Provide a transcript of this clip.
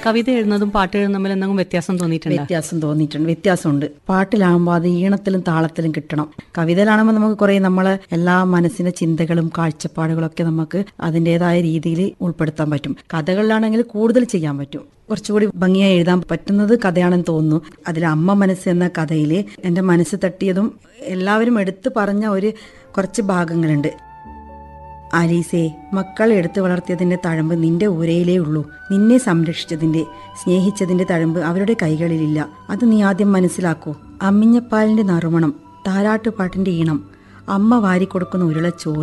കവിത എഴുതുന്നതും പാട്ട് എഴുതുന്നതും തമ്മിൽ എന്തെങ്കിലും വ്യത്യാസം തോന്നിയിട്ടുണ്ടോ വ്യത്യാസം തോന്നിയിട്ടുണ്ട് വ്യത്യാസമുണ്ട് പാട്ടിലാകുമ്പോൾ അത് ഈണത്തിലും താളത്തിലും കിട്ടണം കവിതയിലാകുമ്പോൾ നമുക്ക് കുറേ നമ്മളെ എല്ലാ മനസ്സിന്റെ ചിന്തകളും കാഴ്ചപ്പാടുകളും ഒക്കെ നമുക്ക് അതിൻ്റെതായ രീതിയിൽ ഉൾപ്പെടുത്താൻ പറ്റും കഥകളിലാണെങ്കിൽ കൂടുതൽ ചെയ്യാൻ പറ്റും കുറച്ചുകൂടി ഭംഗിയായി എഴുതാൻ പറ്റുന്നത് കഥയാണെന്ന് തോന്നുന്നു അതിൽ അമ്മ മനസ്സ് എന്ന കഥയിൽ എൻ്റെ മനസ്സ് തട്ടിയതും എല്ലാവരും എടുത്തു പറഞ്ഞ ഒരു കുറച്ച് ഭാഗങ്ങളുണ്ട് ആലീസേ മക്കൾ എടുത്തു വളർത്തിയതിന്റെ തഴമ്പ് നിന്റെ ഊരയിലേ ഉള്ളൂ നിന്നെ സംരക്ഷിച്ചതിന്റെ സ്നേഹിച്ചതിന്റെ തഴമ്പ് അവരുടെ കൈകളിലില്ല അത് നീ ആദ്യം മനസ്സിലാക്കൂ അമ്മിഞ്ഞപ്പാലിന്റെ നറുമണം താരാട്ടുപാട്ടിന്റെ ഈണം അമ്മ വാരിക്കൊടുക്കുന്ന ഉരുളച്ചോറ്